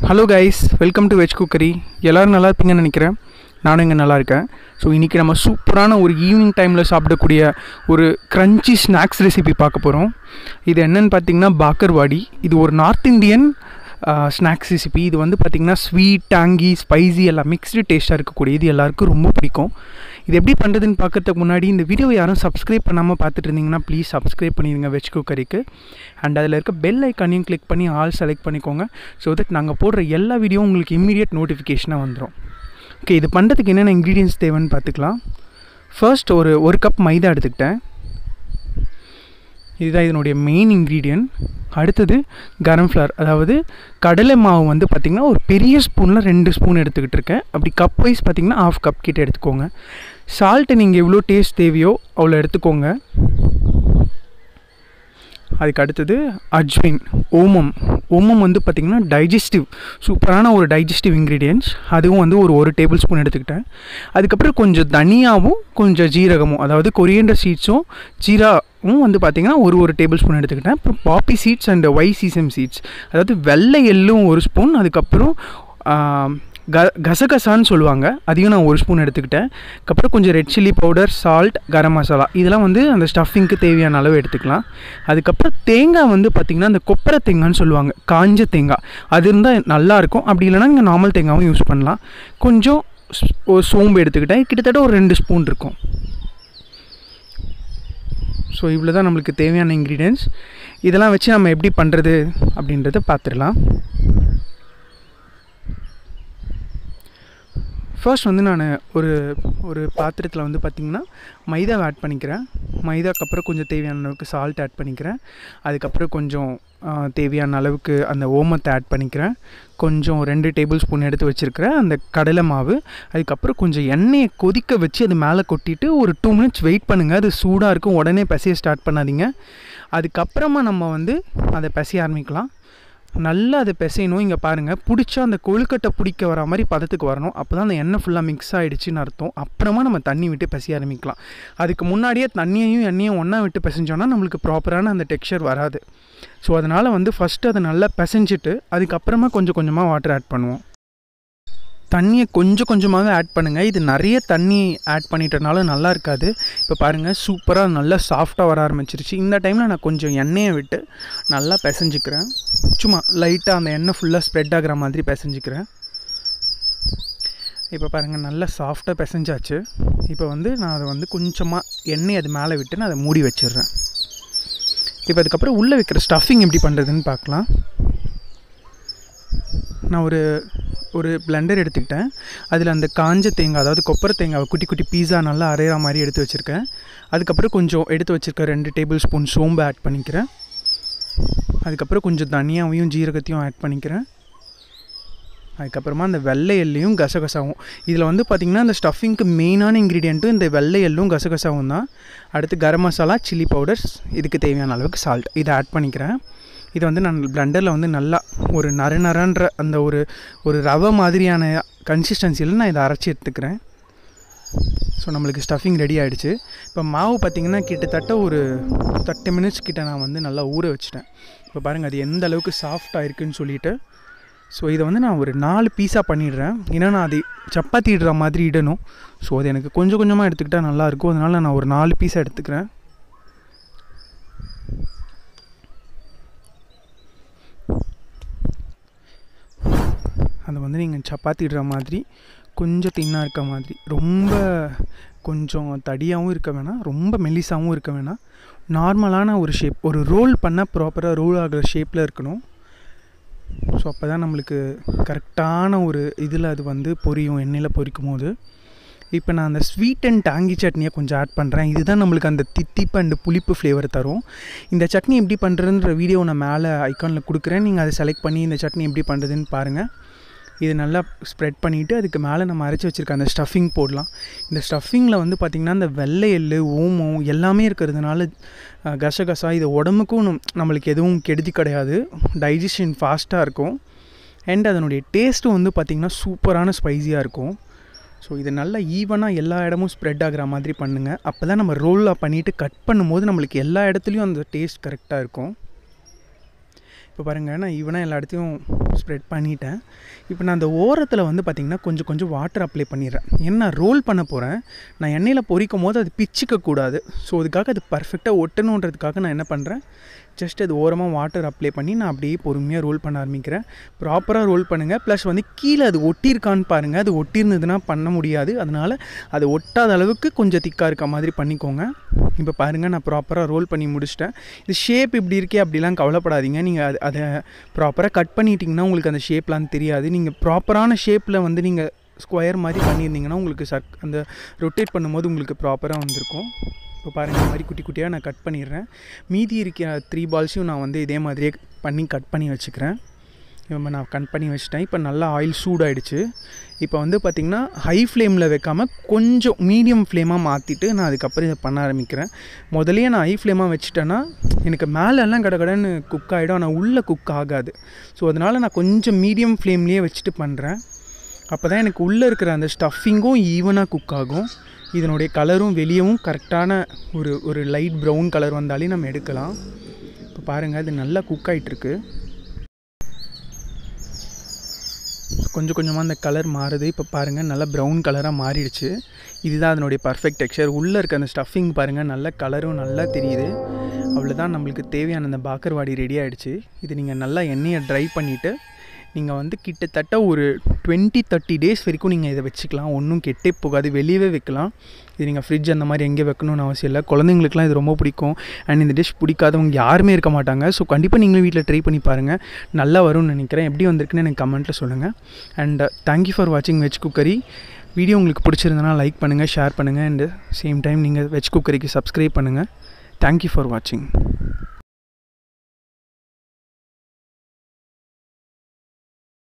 hello guys welcome to veg cookery எல்லோரும் நல்லா இருப்பீங்கன்னு நினைக்கிறேன் நானும் இங்கே நல்லா இருக்கேன் ஸோ இன்றைக்கி நம்ம சூப்பரான ஒரு ஈவினிங் டைமில் சாப்பிடக்கூடிய ஒரு க்ரன்ச்சி ஸ்நாக்ஸ் ரெசிபி பார்க்க போகிறோம் இது என்னன்னு பார்த்தீங்கன்னா பாக்கர்வாடி இது ஒரு நார்த் இந்தியன் ஸ்நாக்ஸ் ரெசிபி இது வந்து பார்த்திங்கன்னா ஸ்வீட் டேங்கி ஸ்பைசி எல்லாம் மிக்ஸ்டு டேஸ்ட்டாக இருக்கக்கூடிய இது எல்லாருக்கும் ரொம்ப பிடிக்கும் இது எப்படி பண்ணுறதுன்னு பார்க்கறதுக்கு முன்னாடி இந்த வீடியோவை யாரும் சப்ஸ்கிரைப் பண்ணாமல் பார்த்துட்டு இருந்தீங்கன்னா ப்ளீஸ் சப்ஸ்கிரைப் பண்ணிடுங்க வெஜ் குக்கரிக்கு அண்ட் அதில் இருக்க பெல் ஐக்கானையும் கிளிக் பண்ணி ஆல் செலக்ட் பண்ணிக்கோங்க ஸோ தட் நாங்கள் போடுற எல்லா வீடியோவும் உங்களுக்கு இம்மீடியட் நோட்டிஃபிகேஷனாக வந்துடும் ஓகே இது பண்ணுறதுக்கு என்னென்ன இன்க்ரீடியன்ஸ் தேவைன்னு பார்த்துக்கலாம் ஃபர்ஸ்ட் ஒரு ஒரு கப் மைதா எடுத்துக்கிட்டேன் இதுதான் இதனுடைய மெயின் இன்க்ரீடியன்ட் அடுத்தது கரம் ஃப்ளவர் அதாவது கடலை மாவு வந்து பார்த்திங்கன்னா ஒரு பெரிய ஸ்பூனில் ரெண்டு ஸ்பூன் எடுத்துக்கிட்டு இருக்கேன் அப்படி கப் வைஸ் பார்த்திங்கன்னா ஆஃப் கப் கிட்ட எடுத்துக்கோங்க சால்ட்டு நீங்கள் எவ்வளோ டேஸ்ட் தேவையோ அவ்வளோ எடுத்துக்கோங்க அதுக்கு அடுத்தது அஜ்வின் ஓமம் ஓமம் வந்து பார்த்திங்கன்னா டைஜஸ்டிவ் சூப்பரான ஒரு டைஜஸ்டிவ் இன்க்ரீடியன்ஸ் அதுவும் வந்து ஒரு ஒரு டேபிள் ஸ்பூன் எடுத்துக்கிட்டேன் அதுக்கப்புறம் கொஞ்சம் தனியாகவும் கொஞ்சம் ஜீரகமும் அதாவது கொரியண்டர் சீட்ஸும் ஜீராவும் வந்து பார்த்திங்கன்னா ஒரு ஒரு டேபிள் ஸ்பூன் எடுத்துக்கிட்டேன் அப்புறம் poppy seeds and white sesame seeds அதாவது வெள்ளை எள்ளும் ஒரு ஸ்பூன் அதுக்கப்புறம் க கசகசான்னு சொல்லுவாங்க அதையும் நான் ஒரு ஸ்பூன் எடுத்துக்கிட்டேன் அதுக்கப்புறம் கொஞ்சம் red chilli powder salt garam masala இதெல்லாம் வந்து அந்த ஸ்டஃபிங்க்கு தேவையான அளவு எடுத்துக்கலாம் அதுக்கப்புறம் தேங்காய் வந்து பார்த்திங்கன்னா அந்த கொப்பரை தேங்காய்னு சொல்லுவாங்க காஞ்ச தேங்காய் அது இருந்தால் நல்லாயிருக்கும் அப்படி இல்லைனா இங்கே நார்மல் தேங்காயும் யூஸ் பண்ணலாம் கொஞ்சம் ஒரு சோம்பு எடுத்துக்கிட்டேன் கிட்டத்தட்ட ஒரு ரெண்டு ஸ்பூன் இருக்கும் ஸோ இவ்வளோ தான் நம்மளுக்கு தேவையான இன்க்ரீடியன்ஸ் இதெல்லாம் வச்சு நம்ம எப்படி பண்ணுறது அப்படின்றத பார்த்துடலாம் ஃபர்ஸ்ட் வந்து நான் ஒரு ஒரு பாத்திரத்தில் வந்து பார்த்திங்கன்னா மைதாவை ஆட் பண்ணிக்கிறேன் மைதாக்கு அப்புறம் கொஞ்சம் தேவையான அளவுக்கு சால்ட் ஆட் பண்ணிக்கிறேன் அதுக்கப்புறம் கொஞ்சம் தேவையான அளவுக்கு அந்த ஓமத்தை ஆட் பண்ணிக்கிறேன் கொஞ்சம் ரெண்டு டேபிள் ஸ்பூன் எடுத்து வச்சுருக்கிறேன் அந்த கடலை மாவு அதுக்கப்புறம் கொஞ்சம் எண்ணெயை கொதிக்க வச்சு அது மேலே கொட்டிட்டு ஒரு டூ மினிட்ஸ் வெயிட் பண்ணுங்கள் அது சூடாக இருக்கும் உடனே பிசைய ஸ்டார்ட் பண்ணாதீங்க அதுக்கப்புறமா நம்ம வந்து அதை பிசைய ஆரம்பிக்கலாம் நல்லா அதை பிசையணும் இங்கே பாருங்கள் பிடிச்சா அந்த கொழுக்கட்டை பிடிக்க வர மாதிரி பதத்துக்கு வரணும் அப்போ தான் அந்த எண்ணெய் ஃபுல்லாக மிக்ஸ் ஆகிடுச்சின்னு அர்த்தம் அப்புறமா நம்ம தண்ணி விட்டு பிசைய ஆரம்பிக்கலாம் அதுக்கு முன்னாடியே தண்ணியையும் எண்ணெயும் ஒன்றா விட்டு பிசைஞ்சோன்னா நம்மளுக்கு ப்ராப்பரான அந்த டெக்ஸ்சர் வராது ஸோ அதனால் வந்து ஃபஸ்ட்டு அதை நல்லா பிசைஞ்சிட்டு அதுக்கப்புறமா கொஞ்சம் கொஞ்சமாக வாட்டர் ஆட் பண்ணுவோம் தண்ணியை கொஞ்சம் கொஞ்சமாக ஆட் பண்ணுங்கள் இது நிறைய தண்ணி ஆட் பண்ணிட்டனால நல்லா இருக்காது இப்போ பாருங்கள் சூப்பராக நல்லா சாஃப்டாக வர ஆரம்பிச்சிருச்சு இந்த டைமில் நான் கொஞ்சம் எண்ணெயை விட்டு நல்லா பிசைஞ்சிக்கிறேன் சும்மா லைட்டாக அந்த எண்ணெய் ஃபுல்லாக ஸ்ப்ரெட் ஆகிற மாதிரி பிசைஞ்சிக்கிறேன் இப்போ பாருங்கள் நல்லா சாஃப்டாக பிசைஞ்சாச்சு இப்போ வந்து நான் அதை வந்து கொஞ்சமாக எண்ணெய் அது மேலே விட்டு நான் அதை மூடி வச்சிடுறேன் இப்போ அதுக்கப்புறம் உள்ளே வைக்கிற ஸ்டஃபிங் எப்படி பண்ணுறதுன்னு பார்க்கலாம் நான் ஒரு ஒரு பிளெண்டர் எடுத்துக்கிட்டேன் அதில் அந்த காஞ்ச தேங்காய் அதாவது கொப்பரை தேங்காவை குட்டி குட்டி பீஸா நல்லா அரைகிற மாதிரி எடுத்து வச்சுருக்கேன் அதுக்கப்புறம் கொஞ்சம் எடுத்து வச்சுருக்க ரெண்டு டேபிள் ஸ்பூன் சோம்பு ஆட் பண்ணிக்கிறேன் அதுக்கப்புறம் கொஞ்சம் தனியாவையும் ஜீரகத்தையும் ஆட் பண்ணிக்கிறேன் அதுக்கப்புறமா அந்த வெள்ளை எல்லையும் கசகசாவும் இதில் வந்து பார்த்திங்கன்னா அந்த ஸ்டஃபிங்க்கு மெயினான இன்க்ரீடியண்ட்டும் இந்த வெள்ளை எள்ளும் கசகசாவும் தான் அடுத்து கரம் மசாலா சில்லி பவுடர்ஸ் இதுக்கு தேவையான அளவுக்கு சால்ட் இதை ஆட் பண்ணிக்கிறேன் இதை வந்து நான் பிளண்டரில் வந்து நல்லா ஒரு நர நரன்ற அந்த ஒரு ஒரு ரவை மாதிரியான கன்சிஸ்டன்சியில் நான் இதை அரைச்சி எடுத்துக்கிறேன் ஸோ நம்மளுக்கு ஸ்டஃபிங் ரெடி ஆகிடுச்சு இப்போ மாவு பார்த்திங்கன்னா கிட்டத்தட்ட ஒரு தேர்ட்டி மினிட்ஸ் கிட்ட நான் வந்து நல்லா ஊற வச்சிட்டேன் இப்போ பாருங்கள் அது எந்த அளவுக்கு சாஃப்டாக இருக்குதுன்னு சொல்லிட்டு ஸோ இதை வந்து நான் ஒரு நாலு பீஸாக பண்ணிடுறேன் ஏன்னா நான் அது சப்பாத்தி இடுற மாதிரி இடணும் ஸோ அது எனக்கு கொஞ்சம் கொஞ்சமாக எடுத்துக்கிட்டால் நல்லாயிருக்கும் அதனால் நான் ஒரு நாலு பீஸாக எடுத்துக்கிறேன் அதை வந்து நீங்கள் சப்பாத்தி இடுற மாதிரி கொஞ்சம் தின்னாக இருக்க மாதிரி ரொம்ப கொஞ்சம் தடியாகவும் இருக்க வேணாம் ரொம்ப மெல்லிசாகவும் இருக்க வேணாம் நார்மலான ஒரு ஷேப் ஒரு ரோல் பண்ண ப்ராப்பராக ரோல் ஆகிற ஷேப்பில் இருக்கணும் ஸோ அப்போ தான் நம்மளுக்கு கரெக்டான ஒரு இதில் அது வந்து பொரியும் எண்ணெயில் பொரிக்கும் போது இப்போ நான் அந்த ஸ்வீட் அண்ட் டாங்கி சட்னியை கொஞ்சம் ஆட் பண்ணுறேன் இதுதான் நம்மளுக்கு அந்த தித்திப்பு அண்டு புளிப்பு ஃப்ளேவர் தரும் இந்த சட்னி எப்படி பண்ணுறதுன்ற வீடியோ நான் மேலே ஐக்கானில் கொடுக்குறேன் நீங்கள் அதை செலக்ட் பண்ணி இந்த சட்னி எப்படி பண்ணுறதுன்னு பாருங்கள் இது நல்லா ஸ்ப்ரெட் பண்ணிவிட்டு அதுக்கு மேலே நம்ம அரைச்சி வச்சுருக்க அந்த ஸ்டஃபிங் போடலாம் இந்த ஸ்டஃபிங்கில் வந்து பார்த்திங்கன்னா இந்த வெள்ளை எள்ளு ஓமம் எல்லாமே இருக்கிறதுனால கசகசா இது உடம்புக்கும் நம்மளுக்கு எதுவும் கெடுதி கிடையாது டைஜஷன் ஃபாஸ்ட்டாக இருக்கும் அண்ட் அதனுடைய டேஸ்ட்டும் வந்து பார்த்திங்கன்னா சூப்பரான ஸ்பைஸியாக இருக்கும் ஸோ இது நல்லா ஈவனாக எல்லா இடமும் ஸ்ப்ரெட் ஆகிற மாதிரி பண்ணுங்கள் அப்போ தான் நம்ம ரோலாக பண்ணிவிட்டு கட் பண்ணும்போது நம்மளுக்கு எல்லா இடத்துலையும் அந்த டேஸ்ட் கரெக்டாக இருக்கும் இப்போ பாருங்கள் நான் ஈவனாக எல்லா இடத்தையும் ஸ்ப்ரெட் பண்ணிட்டேன் இப்போ நான் அந்த ஓரத்தில் வந்து பார்த்திங்கன்னா கொஞ்சம் கொஞ்சம் வாட்டர் அப்ளை பண்ணிடுறேன் ஏன்னா ரோல் பண்ண போகிறேன் நான் எண்ணெயில் பொரிக்கும் போது அது பிச்சுக்க கூடாது ஸோ அதுக்காக அது பர்ஃபெக்டாக ஒட்டணுன்றதுக்காக நான் என்ன பண்ணுறேன் ஜஸ்ட் அது ஓரமாக வாட்டர் அப்ளை பண்ணி நான் அப்படியே பொறுமையாக ரோல் பண்ண ஆரம்பிக்கிறேன் ப்ராப்பராக ரோல் பண்ணுங்கள் ப்ளஸ் வந்து கீழே அது ஒட்டியிருக்கான்னு பாருங்கள் அது ஒட்டியிருந்ததுன்னா பண்ண முடியாது அதனால் அது ஒட்டாத அளவுக்கு கொஞ்சம் திக்காக இருக்க மாதிரி பண்ணிக்கோங்க இப்போ பாருங்கள் நான் ப்ராப்பராக ரோல் பண்ணி முடிச்சிட்டேன் இது ஷேப் இப்படி இருக்கே அப்படிலாம் கவலைப்படாதீங்க நீங்கள் அது அதை ப்ராப்பராக கட் பண்ணிட்டீங்கன்னா உங்களுக்கு அந்த ஷேப்லாம் தெரியாது நீங்கள் ப்ராப்பரான ஷேப்பில் வந்து நீங்கள் ஸ்கொயர் மாதிரி பண்ணியிருந்தீங்கன்னா உங்களுக்கு சர்க் அந்த ரொட்டேட் பண்ணும்போது உங்களுக்கு ப்ராப்பராக வந்திருக்கும் இப்போ பாருங்கள் இந்த மாதிரி குட்டி குட்டியாக நான் கட் பண்ணிடுறேன் மீதி இருக்கிற த்ரீ பால்ஸையும் நான் வந்து இதே மாதிரியே பண்ணி கட் பண்ணி வச்சுக்கிறேன் இப்போ நான் கட் பண்ணி வச்சுட்டேன் இப்போ நல்லா ஆயில் சூடாயிடுச்சு இப்போ வந்து பார்த்திங்கன்னா ஹை ஃப்ளேமில் வைக்காமல் கொஞ்சம் மீடியம் ஃப்ளேமாக மாற்றிட்டு நான் அதுக்கப்புறம் இதை பண்ண ஆரம்பிக்கிறேன் முதலையே நான் ஹை ஃப்ளேமாக வச்சுட்டேன்னா எனக்கு மேலெல்லாம் கட கடன்னு குக் ஆகிடும் ஆனால் உள்ளே குக் ஆகாது ஸோ அதனால் நான் கொஞ்சம் மீடியம் ஃப்ளேம்லேயே வச்சுட்டு பண்ணுறேன் அப்போ தான் எனக்கு உள்ளே இருக்கிற அந்த ஸ்டஃபிங்கும் ஈவனாக குக் ஆகும் இதனுடைய கலரும் வெளியவும் கரெக்டான ஒரு ஒரு லைட் ப்ரௌன் கலர் வந்தாலே நம்ம எடுக்கலாம் இப்போ பாருங்கள் அது நல்லா குக் ஆகிட்டுருக்கு கொஞ்சம் கொஞ்சமாக அந்த கலர் மாறுது இப்போ பாருங்கள் நல்லா ப்ரௌன் கலராக மாறிடுச்சு இதுதான் அதனுடைய பர்ஃபெக்ட் டெக்ஸ்சர் உள்ளே இருக்க அந்த ஸ்டஃபிங் பாருங்கள் நல்ல கலரும் நல்லா தெரியுது அவ்வளோதான் நம்மளுக்கு தேவையான அந்த பாக்கர்வாடி ரெடி ஆகிடுச்சு இது நீங்கள் நல்லா எண்ணெயை ட்ரை பண்ணிவிட்டு நீங்கள் வந்து கிட்டத்தட்ட ஒரு டுவெண்ட்டி தேர்ட்டி டேஸ் வரைக்கும் நீங்கள் இதை வச்சுக்கலாம் ஒன்றும் கெட்டே போகாது வெளியவே வைக்கலாம் இது நீங்கள் ஃப்ரிட்ஜ் அந்த மாதிரி எங்கே வைக்கணும்னு அவசியம் இல்லை குழந்தைங்களுக்குலாம் இது ரொம்ப பிடிக்கும் அண்ட் இந்த டிஷ் பிடிக்காதவங்க யாருமே இருக்க மாட்டாங்க ஸோ கண்டிப்பாக நீங்களும் வீட்டில் ட்ரை பண்ணி பாருங்கள் நல்லா வரும்னு நினைக்கிறேன் எப்படி வந்திருக்குன்னு எனக்கு கமெண்ட்டில் சொல்லுங்கள் அண்ட் தேங்க்யூ ஃபார் வாட்சிங் வெஜ் குக்கரி வீடியோ உங்களுக்கு பிடிச்சிருந்தனா லைக் பண்ணுங்கள் ஷேர் பண்ணுங்கள் அண்டு சேம் டைம் நீங்கள் வெஜ் குக்கரிக்கு சப்ஸ்கிரைப் பண்ணுங்கள் தேங்க்யூ ஃபார் வாட்சிங்